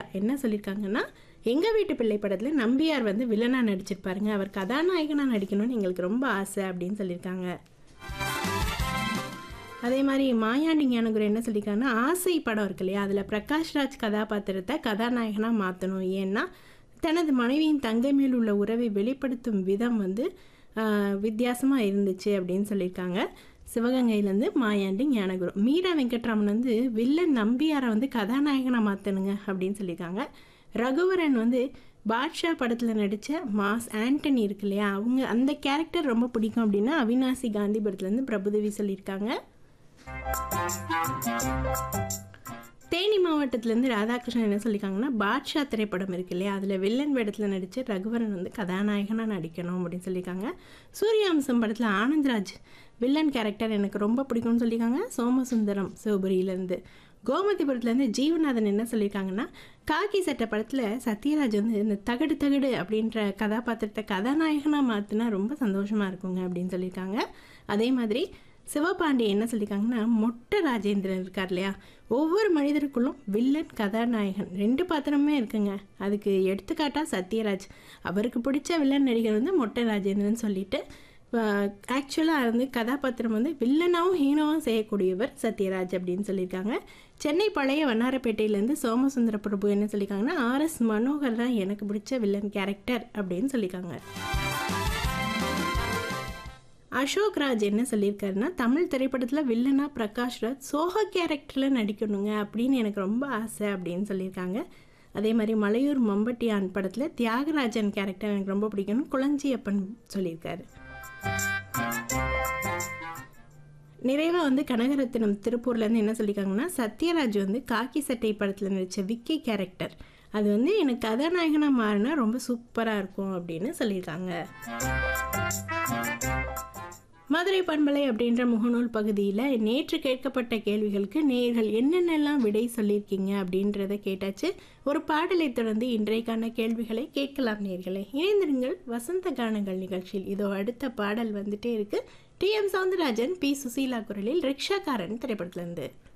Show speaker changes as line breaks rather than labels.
என்ன சொல்லியிருக்காங்கன்னா எங்கள் வீட்டு பிள்ளை படத்தில் நம்பியார் வந்து வில்லனாக நடிச்சிருப்பாருங்க அவர் கதாநாயகனாக நடிக்கணும்னு எங்களுக்கு ரொம்ப ஆசை அப்படின்னு சொல்லியிருக்காங்க அதே மாதிரி மாயாண்டி ஞானகுரு என்ன சொல்லியிருக்காங்கன்னா ஆசை படம் இருக்கு இல்லையா அதில் பிரகாஷ்ராஜ் கதாபாத்திரத்தை கதாநாயகனாக மாற்றணும் ஏன்னா தனது மனைவியின் தங்கை மேல் உள்ள உறவை வெளிப்படுத்தும் விதம் வந்து வித்தியாசமாக இருந்துச்சு அப்படின்னு சொல்லியிருக்காங்க சிவகங்கையிலேருந்து மாயாண்டி ஞானகுரு மீரா வெங்கட்ராமன் வந்து வில்லன் நம்பியாரை வந்து கதாநாயகனாக மாற்றணுங்க அப்படின்னு சொல்லியிருக்காங்க ரகுவரன் வந்து பாட்ஷா படத்தில் நடித்த மாஸ் ஆண்டனி இருக்கு இல்லையா அவங்க அந்த கேரக்டர் ரொம்ப பிடிக்கும் அப்படின்னா அவினாசி காந்திபுரத்துலேருந்து பிரபுதேவி சொல்லியிருக்காங்க தேனி மாவட்டத்திலேருந்து ராதாகிருஷ்ணன் என்ன சொல்லியிருக்காங்கன்னா பாட்ஷா திரைப்படம் இருக்கு இல்லையா அதில் வில்லன் வேடத்தில் நடித்த ரகுவரன் வந்து கதாநாயகனாக நடிக்கணும் அப்படின்னு சொல்லியிருக்காங்க சூரியவம்சம் படத்தில் ஆனந்த்ராஜ் வில்லன் கேரக்டர் எனக்கு ரொம்ப பிடிக்கும்னு சொல்லியிருக்காங்க சோமசுந்தரம் சிவபுரியிலேருந்து கோமதிபுரத்துலேருந்து ஜீவநாதன் என்ன சொல்லியிருக்காங்கன்னா காக்கி சட்ட படத்தில் சத்யராஜ் வந்து இந்த தகடு தகடு அப்படின்ற கதாபாத்திரத்தை கதாநாயகனாக மாற்றினா ரொம்ப சந்தோஷமாக இருக்குங்க அப்படின்னு சொல்லியிருக்காங்க அதே மாதிரி சிவபாண்டி என்ன சொல்லியிருக்காங்கன்னா மொட்டை ராஜேந்திரன் இருக்கார் இல்லையா ஒவ்வொரு மனிதருக்குள்ளும் வில்லன் கதாநாயகன் ரெண்டு பாத்திரமே இருக்குங்க அதுக்கு எடுத்துக்காட்டாக சத்யராஜ் அவருக்கு பிடிச்ச வில்லன் நடிகர் வந்து மொட்டை ராஜேந்திரன் சொல்லிட்டு ஆக்சுவலாக வந்து கதாபாத்திரம் வந்து வில்லனாகவும் ஹீனோவும் செய்யக்கூடியவர் சத்யராஜ் அப்படின்னு சொல்லியிருக்காங்க சென்னை பழைய வண்ணாரப்பேட்டையிலேருந்து சோமசுந்தர பிரபு என்ன சொல்லியிருக்காங்கன்னா ஆர்எஸ் மனோகர் தான் எனக்கு பிடிச்ச வில்லன் கேரக்டர் அப்படின்னு சொல்லியிருக்காங்க அசோக் ராஜ் என்ன சொல்லியிருக்காருன்னா தமிழ் திரைப்படத்தில் வில்லனா பிரகாஷ் ராஜ் சோக கேரக்டரில் நடிக்கணுங்க அப்படின்னு எனக்கு ரொம்ப ஆசை அப்படின்னு சொல்லியிருக்காங்க அதே மாதிரி மலையூர் மம்பட்டியான் படத்தில் தியாகராஜன் கேரக்டர் எனக்கு ரொம்ப பிடிக்கும்னு குளஞ்சியப்பன் சொல்லியிருக்காரு நிறைவாக வந்து கனகரத்தினம் திருப்பூர்லேருந்து என்ன சொல்லியிருக்காங்கன்னா சத்யராஜ் வந்து காக்கி சட்டை படத்தில் நடித்த விக்கி கேரக்டர் அது வந்து எனக்கு கதாநாயகனாக மாறினா ரொம்ப சூப்பராக இருக்கும் அப்படின்னு சொல்லியிருக்காங்க மதுரை பண்பலை அப்படின்ற முகநூல் பகுதியில் நேற்று கேட்கப்பட்ட கேள்விகளுக்கு நேர்கள் என்னென்னலாம் விடை சொல்லியிருக்கீங்க அப்படின்றத கேட்டாச்சு ஒரு பாடலை தொடர்ந்து இன்றைக்கான கேள்விகளை கேட்கலாம் நேர்களை இணைந்திருங்கள் வசந்த கானங்கள் நிகழ்ச்சியில் இதோ அடுத்த பாடல் வந்துட்டே இருக்கு T M Soundararajan P Susheela குரலில் ரிக்ஷாக்காரன் திரைப்படத்திலிருந்து